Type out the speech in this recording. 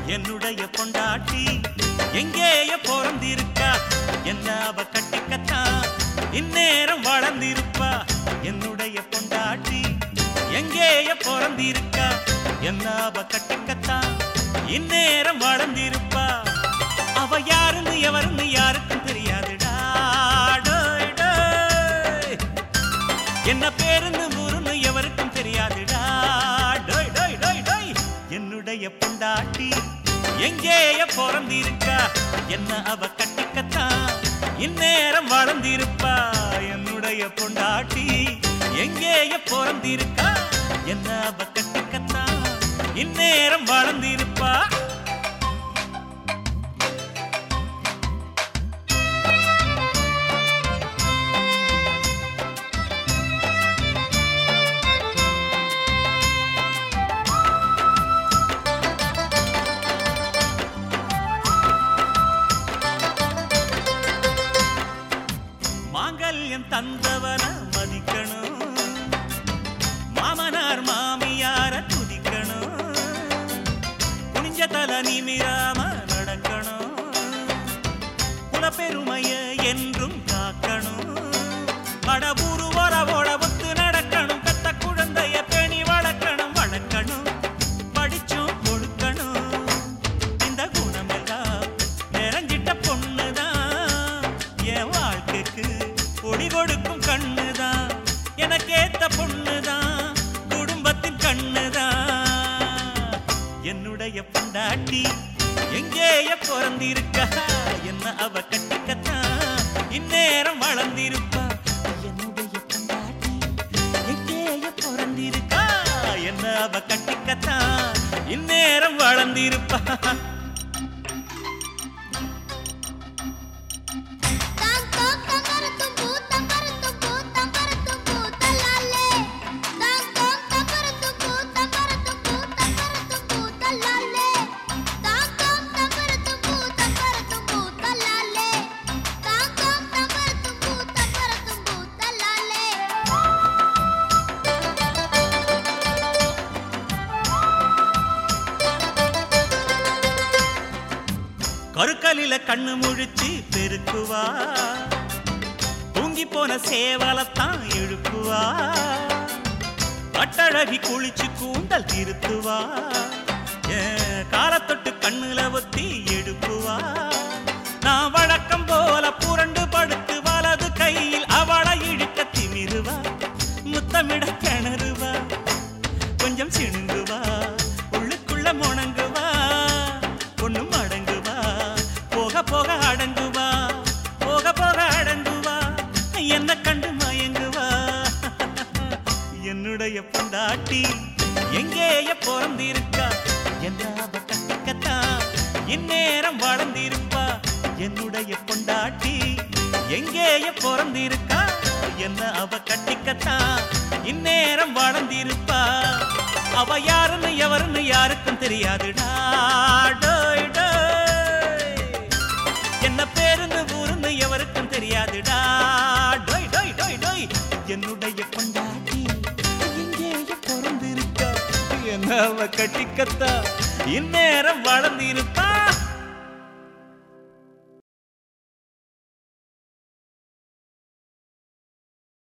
என்னுடைய பொண்டாட்டி எங்கேய பிறந்திருக்கா என்ன அவ கட்டிக்கத்தான் இந்நேரம் வளர்ந்திருப்பா என்னுடைய பொண்டாட்டி எங்கேய பிறந்திருக்கா என்ன அவ கட்டிக்கத்தான் இந்நேரம் வளர்ந்திருப்பா அவ யாருன்னு எவருன்னு யாருக்கும் தெரியாதுடா டோய் டோய் என்ன பேருன்னு ஊருன்னு எவருக்கும் தெரியாதுடா டோய் டோய் டோய் டோய் என்னுடைய பொண்டாட்டி எங்கேய பிறந்திருக்கா என்ன அவ கட்டிக்கத்தான் இந்நேரம் வளர்ந்திருப்பா என்னுடைய பொண்டாட்டி எங்கேய பிறந்திருக்கா என்ன அவ கட்டிக்கத்தான் இந்நேரம் வளர்ந்திருப்பா மாங்கல்யம் தந்தவன மதிக்கணும் மாமனார் மாமியார துதிக்கணும் குனிஞ்ச தல நிமிராம நடக்கணும் குலப்பெருமைய என்றும் காக்கணும் அடபூரு வரவோட ஒத்து நடக்கணும் பெத்த குழந்தைய பேணி வளர்க்கணும் வளர்க்கணும் படிச்சும் கொடுக்கணும் இந்த குணமெல்லாம் நிறைஞ்சிட்ட பொண்ணுதான் என் வாழ்க்கைக்கு ஒளி கொடுக்கும் கண்ணுதான் எனக்கேத்த பொண்ணுதான் குடும்பத்தின் கண்ணுதான் என்னுடைய பொண்டாட்டி எங்கேய பிறந்திருக்கா என்ன அவ கட்டிக்கத்தான் இந்நேரம் வளர்ந்திருப்பா என்னுடைய பொண்டாட்டி எங்கேய பிறந்திருக்கா என்ன அவ கட்டிக்கத்தான் இந்நேரம் வளர்ந்திருப்பா தாங்கோ தம்பரத்தும் பூ தம்பரத்தும் பூ தம்பரத்தும் பூ தல்லாலே தாங்கோ தம்பரத்தும் பூ தம்பரத்தும் பூ தம்பரத்தும் பூ தல்லாலே தாங்கோ தம்பரத்தும் பூ தம்பரத்தும் பூ தல்லாலே தாங்கோ தம்பரத்தும் பூ தம்பரத்தும் பூ தல்லாலே கருக்கலில கண்ணு முழிச்சு பெருக்குவா தூங்கி போன சேவலத்தான் இழுக்குவா கட்டழகி குளிச்சு கூந்தல் திருத்துவா ஏன் காலத்தொட்டு கண்ணுல ஒத்தி எடுக்குவா நான் வழக்கம் போல புரண்டு படுத்து வலது கையில் அவளை இழுக்க திமிருவா முத்தமிட கிணறுவா கொஞ்சம் சிணுங்குவா உள்ளுக்குள்ள முணங்குவா ஒண்ணும் அடங்குவா போக போக அடங்குவா போக போக அடங்குவா என்ன கண்டு மயங்குவா என்னுடைய பொண்டாட்டி எங்கேய பிறந்திருக்கா என்ன அவ கட்டிக்கத்தான் இந்நேரம் வளர்ந்திருப்பா என்னுடைய பொண்டாட்டி எங்கேய பிறந்திருக்கா என்ன அவ கட்டிக்கத்தான் இந்நேரம் வளர்ந்திருப்பா அவ யாருன்னு எவருன்னு யாருக்கும் தெரியாதுடா டோய் டோய் என்ன பேருன்னு ஊருன்னு எவருக்கும் தெரியாதுடா டோய் டோய் டோய் டோய் என்னுடைய பொண்டாட்டி எங்கேயோ பிறந்திருக்கா என்ன அவ கட்டிக்கத்தா இந்நேரம் வளர்ந்திருப்பா